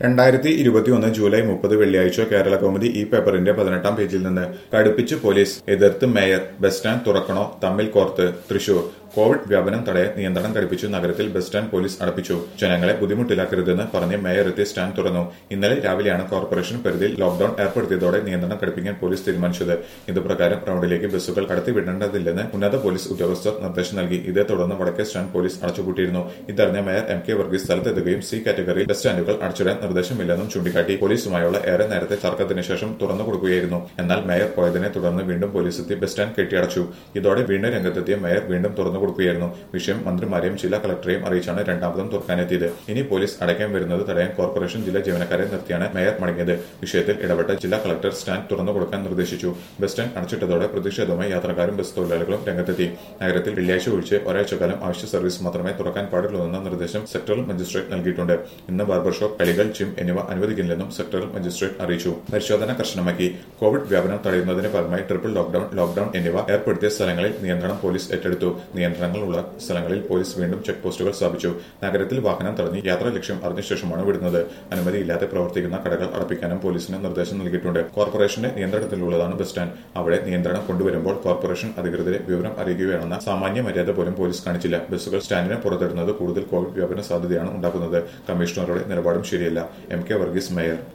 രണ്ടായിരത്തി ഇരുപത്തിയൊന്ന് ജൂലൈ മുപ്പത് വെള്ളിയാഴ്ച കേരള കൗമുദി ഈ പേപ്പറിന്റെ പതിനെട്ടാം പേജിൽ നിന്ന് കടുപ്പിച്ച് പോലീസ് എതിർത്ത് മേയർ ബസ് സ്റ്റാൻഡ് തുറക്കണോ തമ്മിൽ കോർത്ത് തൃശൂർ കോവിഡ് വ്യാപനം തടയാൻ നിയന്ത്രണം കടുപ്പിച്ചു നഗരത്തിൽ ബസ് സ്റ്റാൻഡ് പോലീസ് അടപ്പിച്ചു ജനങ്ങളെ ബുദ്ധിമുട്ടിലാക്കരുതെന്ന് പറഞ്ഞ് മേയർ എത്തി സ്റ്റാൻഡ് തുറന്നു ഇന്നലെ രാവിലെയാണ് കോർപ്പറേഷൻ പരിധിയിൽ ലോക്ഡൌൺ ഏർപ്പെടുത്തിയതോടെ നിയന്ത്രണം കടുപ്പിക്കാൻ പോലീസ് തീരുമാനിച്ചത് ഇതുപ്രകാരം റൌണ്ടിലേക്ക് ബസ്സുകൾ കടത്തിവിടേണ്ടതില്ലെന്ന് ഉന്നത പോലീസ് ഉദ്യോഗസ്ഥർ നിർദ്ദേശം നൽകി ഇതേ തുടർന്ന് വടക്കേ സ്റ്റാൻഡ് പോലീസ് അടച്ചുപൂട്ടിയിരുന്നു ഇതറിഞ്ഞ മേയർ എം കെ വർഗീസ് സ്ഥലത്തെത്തുകയും സി കാറ്റഗറി ബസ് സ്റ്റാൻഡുകൾ അടച്ചിടാൻ നിർദ്ദേശമില്ലെന്നും ചൂണ്ടിക്കാട്ടി പോലീസുമായുള്ള ഏറെ നേരത്തെ തർക്കത്തിന് ശേഷം തുറന്നു കൊടുക്കുകയായിരുന്നു എന്നാൽ മേയർ പോയതിനെ തുടർന്ന് വീണ്ടും പോലീസ് എത്തി ബസ് സ്റ്റാൻഡ് കെട്ടിയടച്ചു ഇതോടെ വീണ്ടും രംഗത്തെത്തിയ മേയർ വീണ്ടും തുറന്നു കൊടുക്കുകയായിരുന്നു വിഷയം മന്ത്രിമാരെയും ജില്ലാ കളക്ടറെയും അറിയിച്ചാണ് രണ്ടാമതും തുറക്കാനെത്തിയത് ഇനി പോലീസ് അടയ്ക്കാൻ വരുന്നത് തടയാൻ കോർപ്പറേഷൻ ജില്ലാ ജീവനക്കാരെ നിർത്തിയാണ് മേയർ മടങ്ങിയത് വിഷയത്തിൽ ഇടപെട്ട ജില്ലാ കളക്ടർ സ്റ്റാൻഡ് തുറന്നു കൊടുക്കാൻ നിർദ്ദേശിച്ചു ബസ് സ്റ്റാൻഡ് അടച്ചിട്ടതോടെ പ്രതിഷേധവുമായി യാത്രക്കാരും ബസ് തൊഴിലാളികളും രംഗത്തെത്തി നഗരത്തിൽ വെള്ളിയാഴ്ച ഒഴിച്ച് ഒരാഴ്ചക്കാലം അവശ്യ സർവീസ് മാത്രമേ തുറക്കാൻ പാടുള്ളൂവെന്ന നിർദ്ദേശം സെക്ടറൽ മജിസ്ട്രേറ്റ് നൽകിയിട്ടുണ്ട് ഇന്ന് ബാർബർ ഷോപ്പ് കളികൾ ജിം എന്നിവ അനുവദിക്കില്ലെന്നും സെക്ടറൽ മജിസ്ട്രേറ്റ് അറിയിച്ചു പരിശോധന കർശനമാക്കി കോവിഡ് വ്യാപനം തടയുന്നതിന് ഫലമായി ട്രിപ്പിൾ ലോക്ഡൌൺ ലോക്ഡൌൺ എന്നിവ ഏർപ്പെടുത്തിയ സ്ഥലങ്ങളിൽ നിയന്ത്രണം പോലീസ് ഏറ്റെടുത്തു നിയന്ത്രണങ്ങളുള്ള സ്ഥലങ്ങളിൽ പോലീസ് വീണ്ടും ചെക്ക് പോസ്റ്റുകൾ സ്ഥാപിച്ചു നഗരത്തിൽ വാഹനം തടഞ്ഞ് യാത്രാ ലക്ഷ്യം അറിഞ്ഞ ശേഷമാണ് വിടുന്നത് അനുമതിയില്ലാതെ പ്രവർത്തിക്കുന്ന കടകൾ അടപ്പിക്കാനും പോലീസിന് നിർദ്ദേശം നൽകിയിട്ടുണ്ട് കോർപ്പറേഷന്റെ നിയന്ത്രണത്തിലുള്ളതാണ് ബസ് സ്റ്റാൻഡ് അവിടെ നിയന്ത്രണം കൊണ്ടുവരുമ്പോൾ കോർപ്പറേഷൻ അധികൃതരെ വിവരം അറിയിക്കുകയാണെന്ന സാമാന്യ മര്യാദ പോലും പോലീസ് കാണിച്ചില്ല ബസ്സുകൾ സ്റ്റാൻഡിന് പുറത്തിടുന്നത് കൂടുതൽ കോവിഡ് വ്യാപന സാധ്യതയാണ് ഉണ്ടാക്കുന്നത് കമ്മീഷണറുടെ നിലപാടും ശരിയല്ല എം കെ വർഗീസ് മേയർ